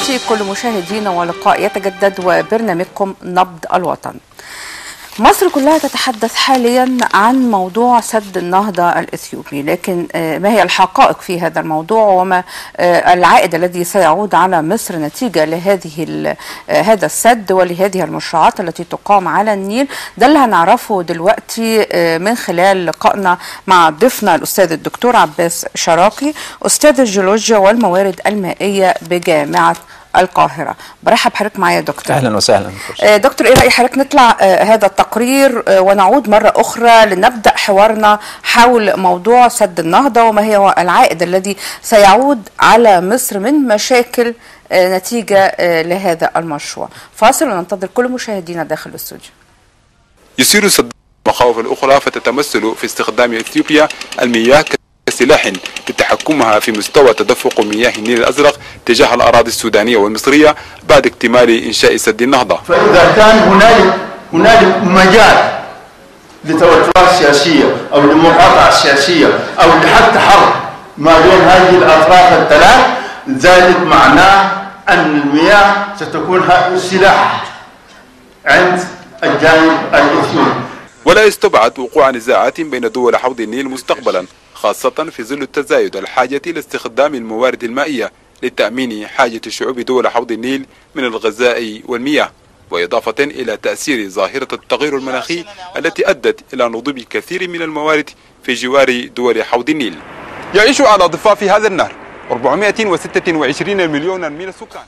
تحياتي كل مشاهدينا ولقاء يتجدد وبرنامجكم نبض الوطن مصر كلها تتحدث حاليا عن موضوع سد النهضة الإثيوبي لكن ما هي الحقائق في هذا الموضوع وما العائد الذي سيعود على مصر نتيجة لهذه هذا السد ولهذه المشروعات التي تقام على النيل ده اللي هنعرفه دلوقتي من خلال لقائنا مع ضيفنا الأستاذ الدكتور عباس شراقي أستاذ الجيولوجيا والموارد المائية بجامعة القاهرة برحب حضرتك معايا يا دكتور اهلا وسهلا آه دكتور ايه رأي حضرتك نطلع آه هذا التقرير آه ونعود مرة أخرى لنبدأ حوارنا حول موضوع سد النهضة وما هو العائد الذي سيعود على مصر من مشاكل نتيجة لهذا المشروع فاصل وننتظر كل مشاهدينا داخل الاستوديو يصير سد المخاوف الأخرى فتتمثل في استخدام إثيوبيا المياه كسلاح لتحكمها في مستوى تدفق مياه النيل الأزرق تجاه الأراضي السودانية والمصرية بعد اكتمال إنشاء سد النهضة فإذا كان هنالك هنالك مجال لتوترات سياسية أو لمقاطعة سياسية أو لحتى حرب ما بين هذه الأطراف الثلاث ذلك معناه أن المياه ستكون سلاح عند الجانب الإثيوبي ولا يستبعد وقوع نزاعات بين دول حوض النيل مستقبلا خاصة في ظل التزايد الحاجة لاستخدام الموارد المائية لتأمين حاجة شعوب دول حوض النيل من الغذاء والمياه وإضافة إلى تأثير ظاهرة التغير المناخي التي أدت إلى نضوب كثير من الموارد في جوار دول حوض النيل يعيش على ضفاف هذا النهر 426 مليونا من السكان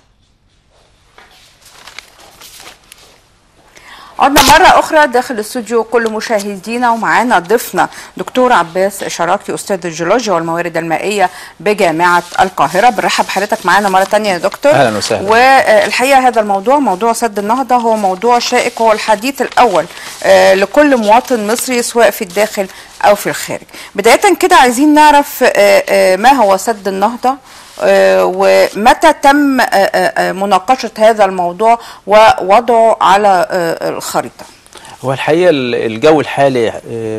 عدنا مرة أخرى داخل الاستوديو كل مشاهدينا ومعانا ضيفنا دكتور عباس شراكي أستاذ الجيولوجيا والموارد المائية بجامعة القاهرة بنرحب حضرتك معانا مرة تانية يا دكتور أهلا وسهلا والحقيقة هذا الموضوع موضوع سد النهضة هو موضوع شائك وهو الحديث الأول لكل مواطن مصري سواء في الداخل أو في الخارج بداية كده عايزين نعرف ما هو سد النهضة ومتى تم مناقشة هذا الموضوع ووضعه على الخريطة هو الحقيقة الجو الحالي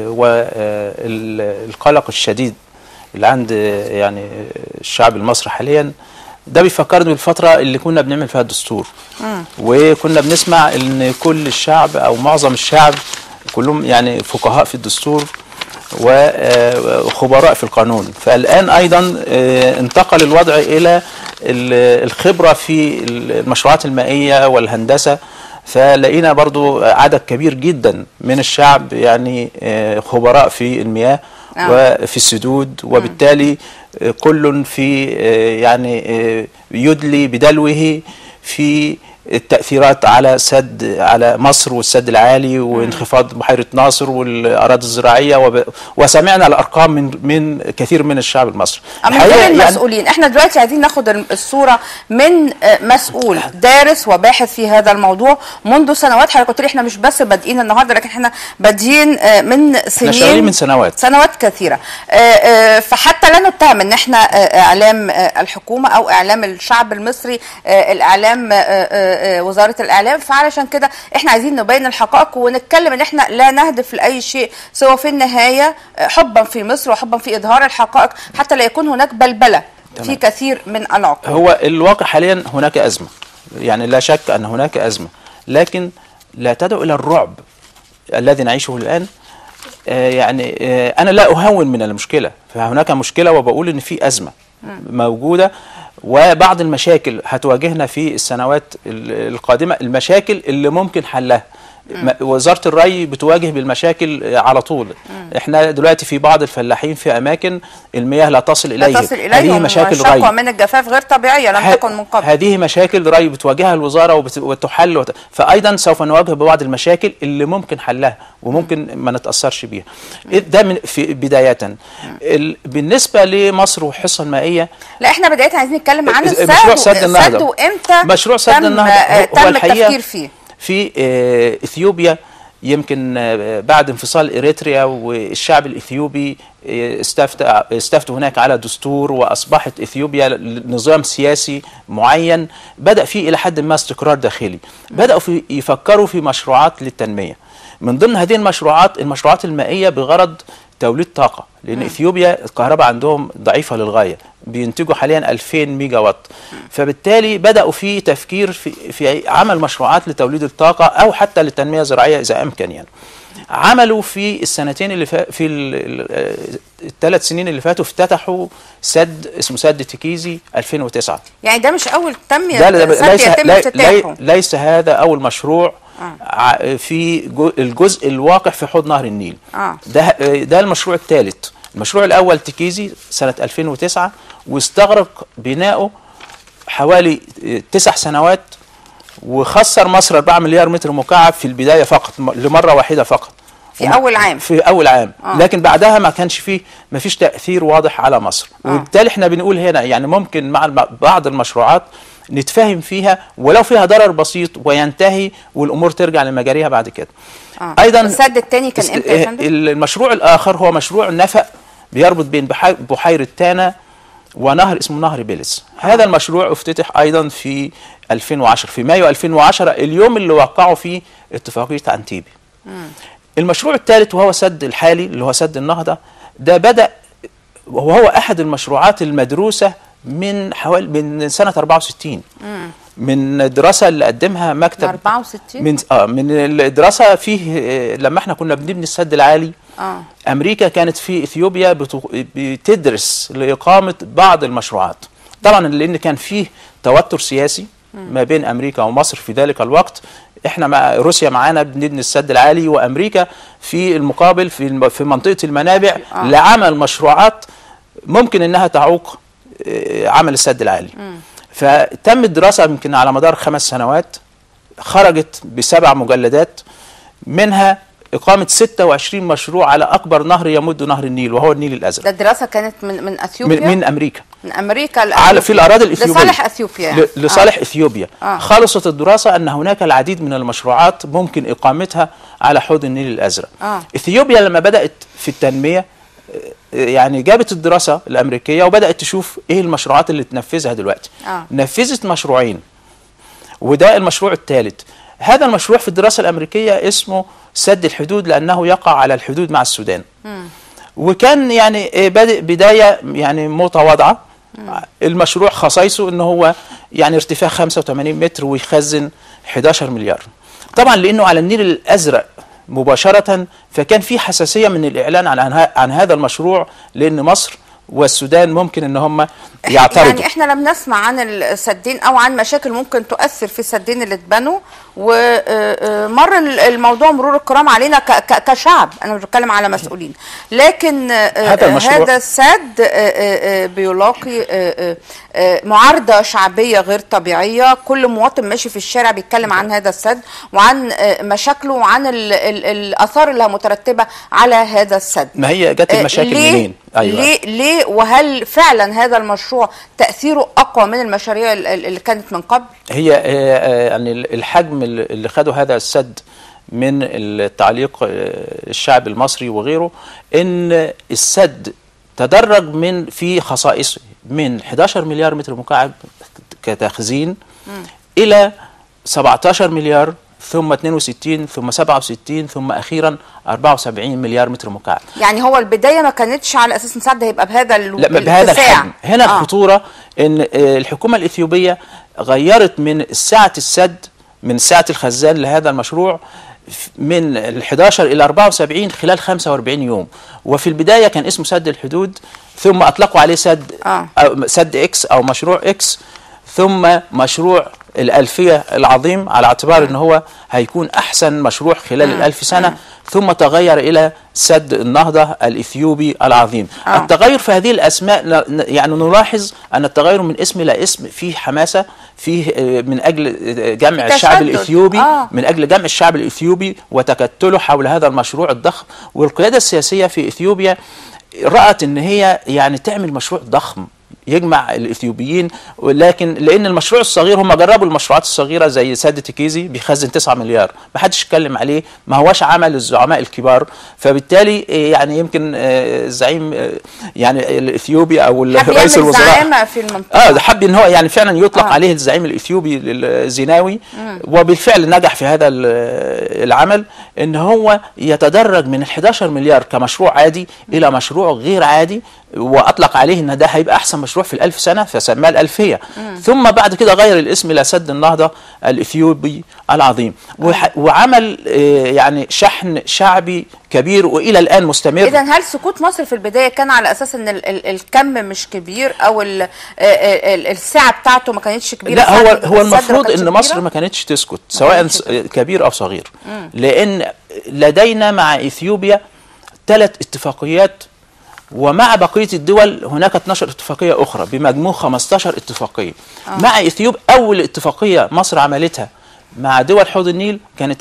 والقلق الشديد اللي عند يعني الشعب المصري حاليا ده بيفكرني بالفترة اللي كنا بنعمل فيها الدستور وكنا بنسمع ان كل الشعب او معظم الشعب كلهم يعني فقهاء في الدستور وخبراء في القانون فالآن أيضا انتقل الوضع إلى الخبرة في المشروعات المائية والهندسة فلقينا برضو عدد كبير جدا من الشعب يعني خبراء في المياه وفي السدود وبالتالي كل في يعني يدلي بدلوه في التأثيرات على سد على مصر والسد العالي وانخفاض بحيرة ناصر والأراضي الزراعية وب... وسمعنا الأرقام من من كثير من الشعب المصري من غير المسؤولين يعني احنا دلوقتي عايزين ناخد الصورة من مسؤول دارس وباحث في هذا الموضوع منذ سنوات حضرتك قلت لي احنا مش بس بادئين النهارده لكن احنا بادئين من سنين احنا من سنوات سنوات كثيرة فحتى لا نتهم ان احنا اعلام الحكومة او اعلام الشعب المصري الاعلام وزاره الاعلام فعلشان كده احنا عايزين نبين الحقائق ونتكلم ان احنا لا نهدف لاي شيء سوى في النهايه حبا في مصر وحبا في اظهار الحقائق حتى لا يكون هناك بلبله تمام. في كثير من العقول هو الواقع حاليا هناك ازمه يعني لا شك ان هناك ازمه لكن لا تدعو الى الرعب الذي نعيشه الان آه يعني آه انا لا اهون من المشكله فهناك مشكله وبقول ان في ازمه موجوده وبعض المشاكل هتواجهنا في السنوات القادمة المشاكل اللي ممكن حلها وزارة الري بتواجه بالمشاكل على طول م. احنا دلوقتي في بعض الفلاحين في اماكن المياه لا تصل اليهم لا تصل اليهم هذه مشاكل ري من الجفاف غير طبيعيه لم تكن من قبل هذه مشاكل ري بتواجهها الوزاره وبت... وتحل وت... فايضا سوف نواجه ببعض المشاكل اللي ممكن حلها وممكن ما نتاثرش بيها ده من في بدايه ال... بالنسبه لمصر والحصه المائيه لا احنا بدايه عايزين نتكلم عن السد مشروع سد النهضه السد وامتى مشروع سد النهضه تم التفكير فيه في اثيوبيا يمكن بعد انفصال اريتريا والشعب الاثيوبي استفتى استفتوا هناك على دستور واصبحت اثيوبيا نظام سياسي معين بدا فيه الى حد ما استقرار داخلي بداوا في يفكروا في مشروعات للتنميه من ضمن هذه المشروعات المشروعات المائيه بغرض توليد طاقه لان اثيوبيا الكهرباء عندهم ضعيفه للغايه بينتجوا حاليا 2000 ميجا وات فبالتالي بداوا في تفكير في في عمل مشروعات لتوليد الطاقه او حتى للتنميه الزراعيه اذا امكن يعني عملوا في السنتين اللي فا في الثلاث سنين اللي فاتوا افتتحوا سد اسمه سد تكيزي 2009 يعني ده مش اول تنميه ده لا- سد ليس يتم لي- افتتاحه لي- ليس هذا اول مشروع آه. ع- في جو- الجزء الواقع في حوض نهر النيل آه. ده ده المشروع الثالث المشروع الاول تكيزي سنه 2009 واستغرق بناؤه حوالي آه، تسع سنوات وخسر مصر 4 مليار متر مكعب في البدايه فقط م- لمره واحده فقط في أول عام. في اول عام آه. لكن بعدها ما كانش فيه ما فيش تاثير واضح على مصر وبالتالي احنا بنقول هنا يعني ممكن مع الم- بعض المشروعات نتفاهم فيها ولو فيها ضرر بسيط وينتهي والامور ترجع لمجاريها بعد كده آه. ايضا السد التاني كان است- إمتى يا فندم؟ المشروع الاخر هو مشروع نفق بيربط بين بحي- بحيره تانا ونهر اسمه نهر بيلس هذا المشروع افتتح ايضا في 2010 في مايو 2010 اليوم اللي وقعوا فيه اتفاقيه انتيبي المشروع الثالث وهو سد الحالي اللي هو سد النهضه ده بدا وهو احد المشروعات المدروسه من حوالي من سنه 64 من الدراسه اللي قدمها مكتب 64 من اه من الدراسه فيه آه، لما احنا كنا بنبني السد العالي اه امريكا كانت في اثيوبيا بتو- بتدرس لاقامه بعض المشروعات طبعا لان كان فيه توتر سياسي ما بين امريكا ومصر في ذلك الوقت احنا مع روسيا معانا بنبني السد العالي وامريكا في المقابل في الم- في منطقه المنابع آه. لعمل مشروعات ممكن انها تعوق آه، عمل السد العالي فتم الدراسه يمكن على مدار خمس سنوات خرجت بسبع مجلدات منها إقامة 26 مشروع على أكبر نهر يمد نهر النيل وهو النيل ده الأزرق الدراسه كانت من من اثيوبيا من, من أمريكا من امريكا على في الأراضي الإثيوبية لصالح اثيوبيا يعني. ل- لصالح آه. إثيوبيا آه. خلصت الدراسة أن هناك العديد من المشروعات ممكن إقامتها على حوض النيل الأزرق آه. إثيوبيا لما بدأت في التنمية آه، يعني جابت الدراسة الأمريكية وبدأت تشوف إيه المشروعات اللي تنفذها دلوقتي آه. نفذت مشروعين وده المشروع الثالث هذا المشروع في الدراسة الأمريكية اسمه سد الحدود لأنه يقع على الحدود مع السودان وكان يعني آه، بادئ بداية يعني متواضعة المشروع خصائصه ان هو يعني ارتفاع 85 متر ويخزن 11 مليار طبعا لانه على النيل الازرق مباشرة فكان في حساسية من الإعلان عن عن ه- عن هذا المشروع لأن مصر والسودان ممكن ان هم يعترضوا يعني احنا لم نسمع عن السدين او عن مشاكل ممكن تؤثر في السدين اللي اتبنوا ومر الموضوع مرور الكرام علينا ك- ك- كشعب انا مش بتكلم على مسؤولين لكن آه، هذا المشروع- هذا السد آه، آه، آه، بيلاقي آه، آه، آه، معارضه شعبيه غير طبيعيه كل مواطن ماشي في الشارع بيتكلم عن هذا السد وعن آه، مشاكله وعن ال- ال- الاثار اللي مترتبه على هذا السد ما هي جت آه، المشاكل ليه منين أيوة. ليه ليه وهل فعلا هذا المشروع تاثيره اقوى من المشاريع ال- ال- اللي كانت من قبل هي آه، آه، يعني الحجم اللي اللي خده هذا السد من التعليق آه، الشعب المصري وغيره ان السد تدرج من في خصائصه من 11 مليار متر مكعب كتخزين الى 17 مليار ثم 62 ثم 67 ثم اخيرا 74 مليار متر مكعب يعني هو البدايه ما كانتش على اساس ان السد هيبقى بهذا ال- لا بهذا الاتساع. الحجم هنا آه. الخطورة ان آه، الحكومة الإثيوبية غيرت من سعة السد من سعة الخزان لهذا المشروع ف- من ال 11 إلى 74 خلال 45 يوم وفي البداية كان اسمه سد الحدود ثم أطلقوا عليه سد آه. أو سد إكس أو مشروع إكس ثم مشروع الألفية العظيم على اعتبار أنه هو هيكون أحسن مشروع خلال الألف سنة ثم تغير إلى سد النهضة الإثيوبي العظيم آه. التغير في هذه الأسماء ن- ن- يعني نلاحظ أن التغير من اسم إلى اسم فيه حماسة فيه آه، من أجل آه، جمع تشدد. الشعب الإثيوبي آه. من أجل جمع الشعب الإثيوبي وتكتله حول هذا المشروع الضخم والقيادة السياسية في إثيوبيا رأت أن هي يعني تعمل مشروع ضخم يجمع الاثيوبيين ولكن لان المشروع الصغير هم جربوا المشروعات الصغيره زي سد تكيزي بيخزن 9 مليار ما حدش اتكلم عليه ما هواش عمل الزعماء الكبار فبالتالي آه، يعني يمكن آه، الزعيم آه، يعني الاثيوبي او حب رئيس يعمل الوزراء زعامة في المنطقة اه ده حب ان هو يعني فعلا يطلق آه. آه. عليه الزعيم الاثيوبي الزيناوي وبالفعل نجح في هذا ال- العمل ان هو يتدرج من ال 11 مليار كمشروع عادي الى مشروع غير عادي واطلق عليه ان ده هيبقى احسن مشروع في الالف سنه فسماه الالفيه ثم بعد كده غير الاسم الى سد النهضه الاثيوبي العظيم وح- وعمل آه، يعني شحن شعبي كبير والى الان مستمر اذا هل سكوت مصر في البدايه كان على اساس ان ال ال الكم مش كبير او ال ال ال السعه بتاعته ما كانتش كبيره لا هو سعة هو السد ما المفروض كانتش ان مصر كبيرة؟ ما كانتش تسكت سواء كانتش س- كبير او صغير لان لدينا مع اثيوبيا ثلاث اتفاقيات ومع بقيه الدول هناك 12 اتفاقيه اخرى بمجموع 15 اتفاقيه مع اثيوبيا اول اتفاقيه مصر عملتها مع دول حوض النيل كانت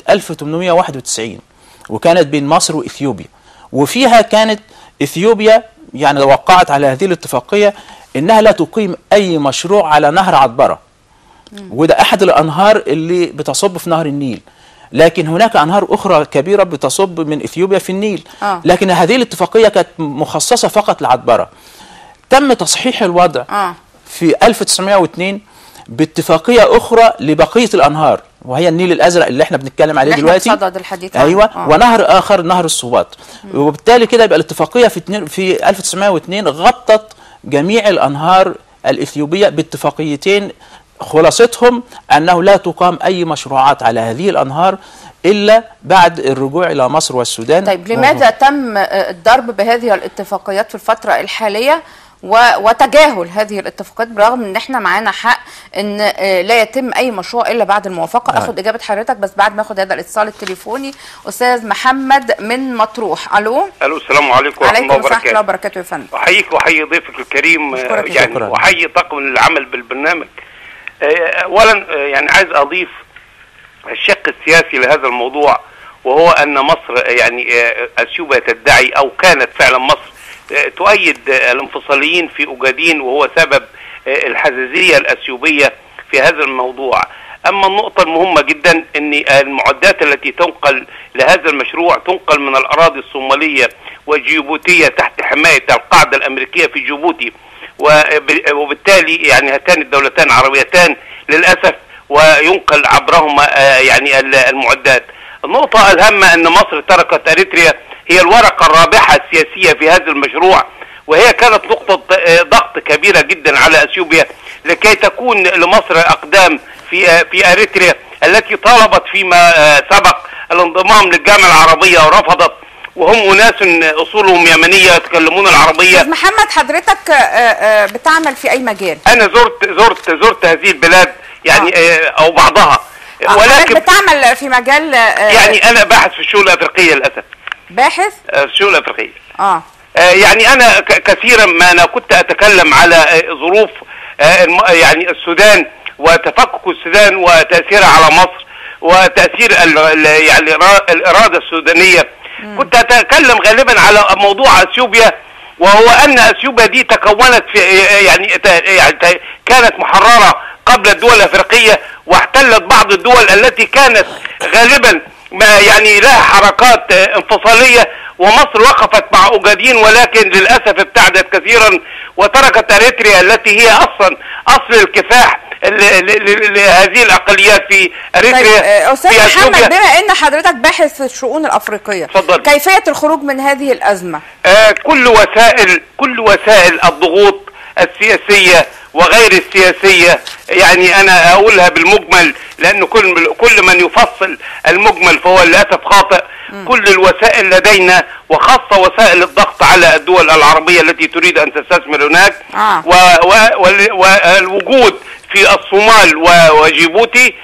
1891 وكانت بين مصر واثيوبيا وفيها كانت اثيوبيا يعني وقعت على هذه الاتفاقيه انها لا تقيم اي مشروع على نهر عطبره وده احد الانهار اللي بتصب في نهر النيل لكن هناك انهار اخرى كبيره بتصب من اثيوبيا في النيل آه. لكن هذه الاتفاقيه كانت مخصصه فقط لعطبره تم تصحيح الوضع اه في 1902 باتفاقيه اخرى لبقيه الانهار وهي النيل الازرق اللي احنا بنتكلم عليه اللي احنا دلوقتي بصدد الحديث عنه. ايوه آه. ونهر اخر نهر السوباط وبالتالي كده يبقى الاتفاقيه في اتنين- في 1902 غطت جميع الانهار الاثيوبيه باتفاقيتين خلاصتهم انه لا تقام اي مشروعات على هذه الانهار الا بعد الرجوع الى مصر والسودان طيب لماذا تم آه، الضرب بهذه الاتفاقيات في الفتره الحاليه و- وتجاهل هذه الاتفاقات برغم ان احنا معانا حق ان آه، لا يتم اي مشروع الا بعد الموافقه آه. اخد اجابه حضرتك بس بعد ما اخد هذا الاتصال التليفوني استاذ محمد من مطروح الو الو السلام عليكم ورحمه عليكم الله ورحمه الله وبركاته وبركاته يا فندم احييك واحيي ضيفك الكريم آه، أشكرك. يعني شكراً. واحيي طاقم العمل بالبرنامج آه، اولا آه، يعني عايز اضيف الشق السياسي لهذا الموضوع وهو ان مصر آه، يعني آه، اثيوبيا تدعي او كانت فعلا مصر آه، تؤيد آه، الانفصاليين في اوجادين وهو سبب آه، الحزازيه الاثيوبيه في هذا الموضوع اما النقطه المهمه جدا ان المعدات التي تنقل لهذا المشروع تنقل من الاراضي الصوماليه وجيبوتيه تحت حمايه القاعده الامريكيه في جيبوتي وب- وبالتالي يعني هاتان الدولتان عربيتان للاسف وينقل عبرهما آه، يعني ال- المعدات النقطة الهامة أن مصر تركت أريتريا هي الورقة الرابحة السياسية في هذا المشروع وهي كانت نقطة آه، ضغط كبيرة جدا على أثيوبيا لكي تكون لمصر أقدام في آه، في أريتريا التي طالبت فيما آه، سبق الانضمام للجامعة العربية ورفضت وهم أناس أصولهم يمنية يتكلمون العربية استاذ محمد حضرتك آه، آه، بتعمل في اي مجال أنا زرت زرت زرت هذه البلاد يعني آه، أو بعضها آه، حضرتك ولكن بتعمل في مجال آه، يعني أنا باحث في الشؤون الأفريقية للأسف باحث آه، في الشؤون الأفريقية اه آه، يعني انا ك- كثيرا ما انا كنت اتكلم على آه، ظروف آه، الم- يعني السودان وتفكك السودان وتاثيرها على مصر وتاثير ال- ال- يعني الإرا- الاراده السودانيه كنت اتكلم غالبا على موضوع اثيوبيا وهو ان اثيوبيا دي تكونت في يعني ت- يعني ت- كانت محرره قبل الدول الافريقيه واحتلت بعض الدول التي كانت غالبا ما يعني لها حركات آه، انفصاليه ومصر وقفت مع اوجادين ولكن للاسف ابتعدت كثيرا وتركت اريتريا التي هي اصلا اصل الكفاح ل- ل- ل- لهذه الاقليات في طيب اريتريا آه، استاذ في محمد أثيوبيا. بما ان حضرتك باحث في الشؤون الافريقيه اتفضل. كيفيه الخروج من هذه الازمه آه، كل وسائل كل وسائل الضغوط السياسية وغير السياسية يعني أنا أقولها بالمجمل لأن كل كل من يفصل المجمل فهو للأسف خاطئ كل الوسائل لدينا وخاصة وسائل الضغط على الدول العربية التي تريد أن تستثمر هناك آه. و و وال- والوجود في الصومال و- وجيبوتي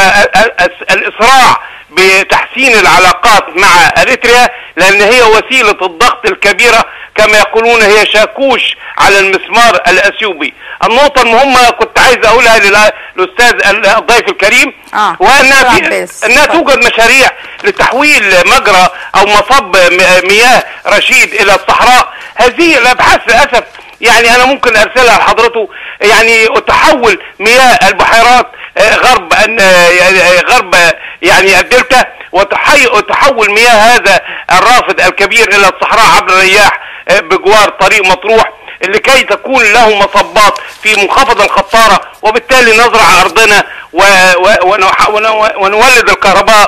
والإسراع بتحسين العلاقات مع أريتريا لأن هي وسيلة الضغط الكبيرة كما يقولون هي شاكوش على المسمار الأثيوبي النقطة المهمة كنت عايز أقولها للأ- للأستاذ الضيف الكريم آه. وأنها دكتور في عباس. أنها اتفضل. توجد مشاريع لتحويل مجرى أو مصب م- مياه رشيد إلى الصحراء هذه الأبحاث للأسف يعني انا ممكن ارسلها لحضرته يعني تحول مياه البحيرات آه، غرب أن- آه، غرب آه، يعني الدلتا وتحي- وتحول مياه هذا الرافد الكبير الى الصحراء عبر الرياح آه، بجوار طريق مطروح لكي تكون له مصبات في منخفض الخطارة وبالتالي نزرع أرضنا و... و... ونح... ون- ونولد الكهرباء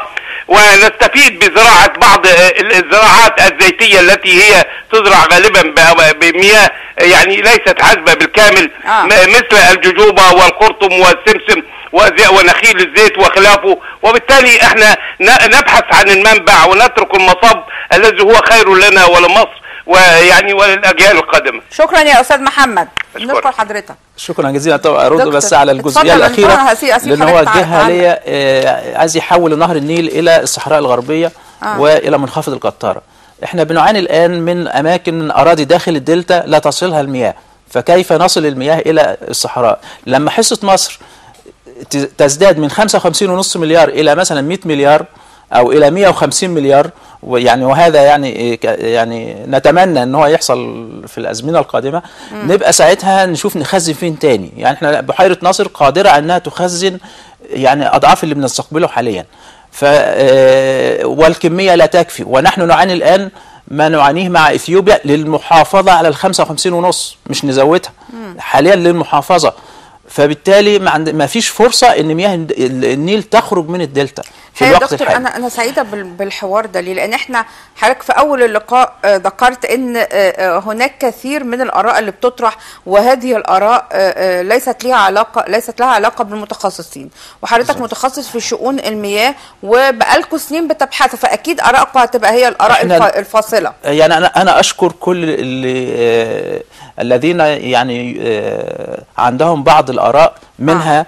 ونستفيد بزراعة بعض آه، الزراعات الزيتية التي هي تزرع غالبا ب- بمياه يعني ليست عذبة بالكامل آه. م- مثل الججوبة والقرطم والسمسم وز- ونخيل الزيت وخلافه وبالتالي احنا ن- نبحث عن المنبع ونترك المصب الذي هو خير لنا ولمصر ويعني وللأجيال القادمة شكرا يا استاذ محمد أشكرك. نشكر حضرتك شكرا جزيلا طبعا ارد دكتور، بس على الجزئيه اتفضل، الاخيره أنا هسيب- أسيب لان هو حضرتك جه تعلق. ليا آه، عايز يحول نهر النيل الى الصحراء الغربيه آه. والى منخفض القطاره احنا بنعاني الان من اماكن من اراضي داخل الدلتا لا تصلها المياه فكيف نصل المياه الى الصحراء لما حصه مصر ت- تزداد من 55.5 مليار الى مثلا 100 مليار او الى 150 مليار ويعني وهذا يعني إيه ك- يعني نتمنى ان هو يحصل في الازمنه القادمه نبقى ساعتها نشوف نخزن فين تاني يعني احنا بحيره ناصر قادره انها تخزن يعني اضعاف اللي بنستقبله حاليا ف آه، والكميه لا تكفي ونحن نعاني الان ما نعانيه مع اثيوبيا للمحافظه على ال 55 ونص مش نزودها حاليا للمحافظه فبالتالي ما, عند... ما فيش فرصه ان مياه الد- النيل تخرج من الدلتا في يا الوقت دكتور الحالي انا انا سعيده بال- بالحوار ده ليه لان احنا حضرتك في اول اللقاء آه، ذكرت ان آه، آه، هناك كثير من الاراء اللي بتطرح وهذه الاراء آه، آه، ليست لها علاقه ليست لها علاقه بالمتخصصين وحضرتك متخصص في شؤون المياه وبقالكم سنين بتبحثوا فاكيد ارائكم هتبقى هي الاراء إحنا- الف- الفاصله يعني انا انا اشكر كل اللي آه الذين يعني آه عندهم بعض الاراء منها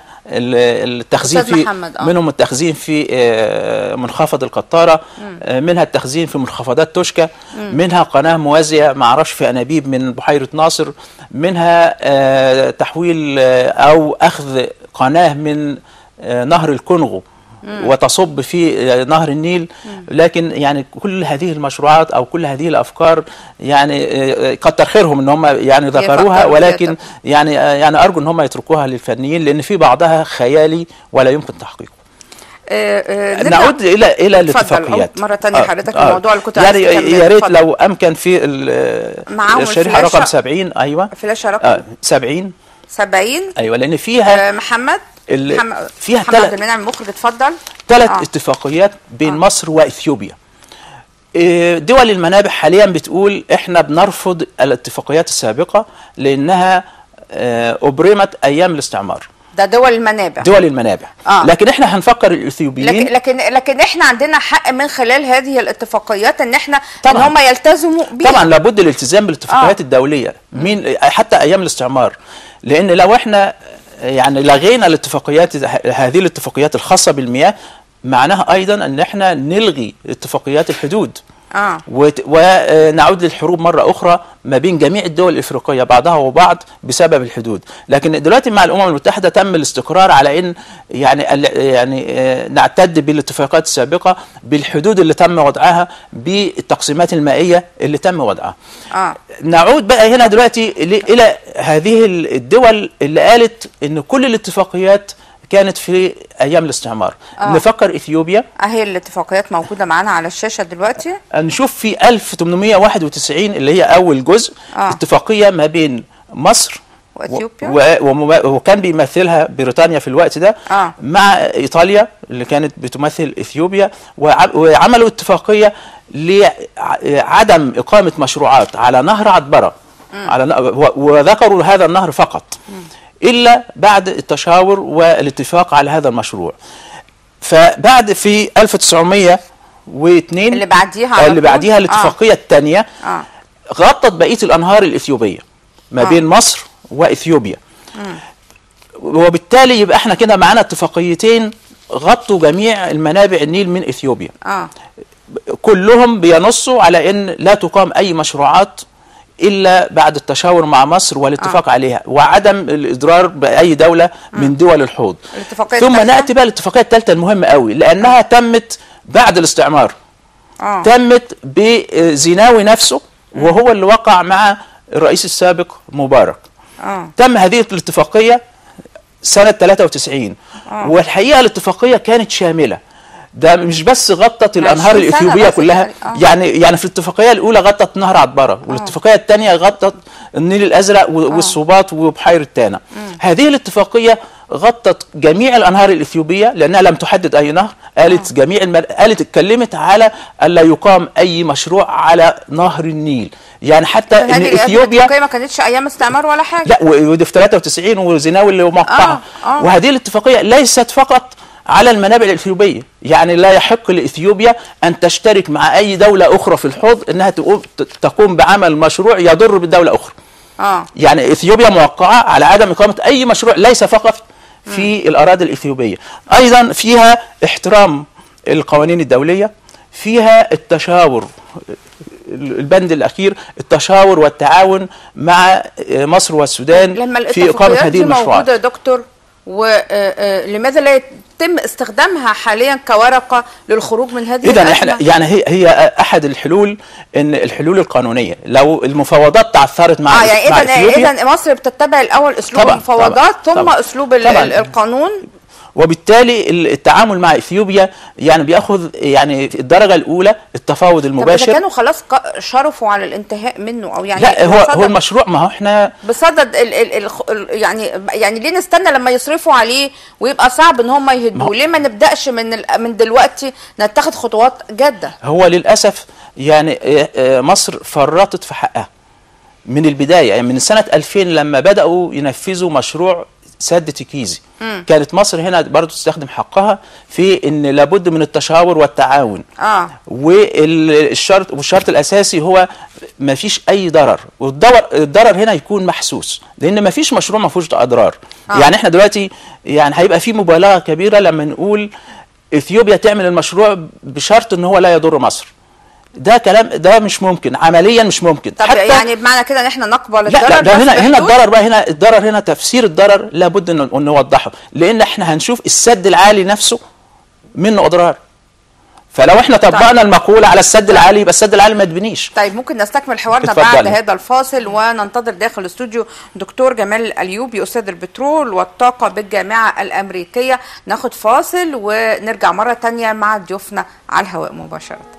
ال- التخزين أستاذ في محمد، آه. منهم التخزين في آه منخفض القطاره آه منها التخزين في منخفضات توشكا منها قناه موازيه ما اعرفش في انابيب من بحيره ناصر منها آه تحويل آه او اخذ قناه من آه نهر الكونغو وتصب في آه، نهر النيل لكن يعني كل هذه المشروعات او كل هذه الافكار يعني آه، كتر خيرهم ان هم يعني ذكروها يفكروا ولكن فيها يعني آه، يعني ارجو ان هم يتركوها للفنيين لان في بعضها خيالي ولا يمكن تحقيقه آه، آه، نرجع- نعود الى الى اتفضل، الاتفاقيات أو مرة تانية حضرتك آه. الموضوع اللي كنت يعني عايز تكمله، يا ريت اتفضل. لو امكن في ال- معاهم الشريحه رقم الفلاشة. 70 ايوه فلاشة رقم آه 70 70 ايوه لان فيها آه، محمد ال- محمد فيها محمد تلات- عبد المنعم المخرج اتفضل ثلاث آه. اتفاقيات بين آه. مصر واثيوبيا إيه، دول المنابع حاليا بتقول احنا بنرفض الاتفاقيات السابقه لانها آه، ابرمت ايام الاستعمار ده دول المنابع دول المنابع آه. لكن احنا هنفكر الاثيوبيين لكن لكن لكن احنا عندنا حق من خلال هذه الاتفاقيات ان احنا طبعاً. ان هم يلتزموا بيها طبعا لابد الالتزام بالاتفاقيات آه. الدوليه مين حتى ايام الاستعمار لان لو احنا يعني لغينا الاتفاقيات هذه الاتفاقيات الخاصه بالمياه معناها ايضا ان احنا نلغي اتفاقيات الحدود اه وت- ونعود للحروب مرة أخرى ما بين جميع الدول الإفريقية بعضها وبعض بسبب الحدود لكن دلوقتي مع الأمم المتحدة تم الاستقرار على أن يعني ال- يعني آه، نعتد بالاتفاقات السابقة بالحدود اللي تم وضعها بالتقسيمات المائية اللي تم وضعها اه نعود بقى هنا دلوقتي ل- إلى هذه الدول اللي قالت أن كل الاتفاقيات كانت في أيام الاستعمار آه. نفكر إثيوبيا اهي الاتفاقيات موجوده معانا على الشاشه دلوقتي نشوف في 1891 اللي هي أول جزء آه. اتفاقية ما بين مصر وأثيوبيا. و- ومما- وكان بيمثلها بريطانيا في الوقت ده آه. مع إيطاليا اللي كانت بتمثل إثيوبيا وع- وعملوا اتفاقية لعدم إقامة مشروعات على نهر عطبرة على ن- و- وذكروا هذا النهر فقط إلا بعد التشاور والاتفاق على هذا المشروع فبعد في 1902 اللي بعديها على اللي طول؟ بعديها الاتفاقيه الثانيه اه غطت بقيه الانهار الاثيوبيه ما آه. بين مصر واثيوبيا وبالتالي يبقى احنا كده معانا اتفاقيتين غطوا جميع المنابع النيل من اثيوبيا اه كلهم بينصوا على ان لا تقام اي مشروعات الا بعد التشاور مع مصر والاتفاق آه. عليها وعدم الاضرار باي دوله من دول الحوض الاتفاقية ثم الثالثة؟ ناتي بقى الاتفاقيه الثالثه المهمه قوي لانها تمت بعد الاستعمار اه تمت بزيناوي نفسه وهو اللي وقع مع الرئيس السابق مبارك اه تم هذه الاتفاقيه سنه 93 والحقيقه الاتفاقيه كانت شامله ده مش بس غطت الانهار 20 سنة الاثيوبيه بس كلها يعني، آه. يعني يعني في الاتفاقيه الاولى غطت نهر عطبره والاتفاقيه الثانيه غطت النيل الازرق و- والسوباط وبحيره تانا هذه الاتفاقيه غطت جميع الانهار الاثيوبيه لانها لم تحدد اي نهر قالت جميع المر... قالت اتكلمت على الا يقام اي مشروع على نهر النيل يعني حتى ان هذه اثيوبيا الاتفاقية ما كانتش ايام استعمار ولا حاجه لا و- ودي في 93 وزيناوي اللي موقعها آه، آه. وهذه الاتفاقيه ليست فقط على المنابع الاثيوبيه يعني لا يحق لاثيوبيا ان تشترك مع اي دوله اخرى في الحوض انها تقوم ت- تقوم بعمل مشروع يضر بالدوله اخرى اه يعني اثيوبيا موقعه على عدم اقامه اي مشروع ليس فقط في الاراضي الاثيوبيه ايضا فيها احترام القوانين الدوليه فيها التشاور البند الاخير التشاور والتعاون مع مصر والسودان لما في اقامه الاتفاقيات هذه دي موجوده المشروعات يا دكتور ولماذا لا يتم استخدامها حاليا كورقه للخروج من هذه اذا الأزمة؟ احنا يعني هي هي احد الحلول ان الحلول القانونيه لو المفاوضات تعثرت مع اه يعني مع اذا إثيوبيا اذا مصر بتتبع الاول اسلوب طبعاً، المفاوضات طبعاً، ثم طبعاً. اسلوب ال- طبعاً. ال- القانون وبالتالي التعامل مع اثيوبيا يعني بياخذ يعني في الدرجه الاولى التفاوض طب اذا المباشر كانوا خلاص ق- شرفوا على الانتهاء منه او يعني لا هو بصدد- هو المشروع ما هو احنا بصدد ال ال ال ال يعني يعني ليه نستنى لما يصرفوا عليه ويبقى صعب ان هم ما يهدوه هو- ليه ما نبداش من ال- من دلوقتي نتخذ خطوات جاده هو للاسف يعني آه، آه، مصر فرطت في حقها من البدايه يعني من سنه 2000 لما بداوا ينفذوا مشروع سد تكيزي كانت مصر هنا برضو تستخدم حقها في ان لابد من التشاور والتعاون اه والشرط والشرط الاساسي هو ما فيش اي ضرر والضرر الضرر هنا يكون محسوس لان ما فيش مشروع ما فيهوش اضرار آه. آه. يعني احنا دلوقتي يعني هيبقى في مبالغه كبيره لما نقول اثيوبيا تعمل المشروع بشرط ان هو لا يضر مصر ده كلام ده مش ممكن عمليا مش ممكن طب يعني بمعنى كده ان احنا نقبل لا الضرر لا ده بس هنا هنا بحدود؟ الضرر بقى هنا الضرر هنا تفسير الضرر لابد ان إن نوضحه لان احنا هنشوف السد العالي نفسه منه اضرار فلو احنا طبقنا المقوله على السد العالي يبقى السد العالي ما تبنيش طيب ممكن نستكمل حوارنا اتفضلي. بعد هذا الفاصل وننتظر داخل الاستوديو دكتور جمال الايوبي استاذ البترول والطاقه بالجامعه الامريكيه ناخد فاصل ونرجع مره تانية مع ضيوفنا على الهواء مباشره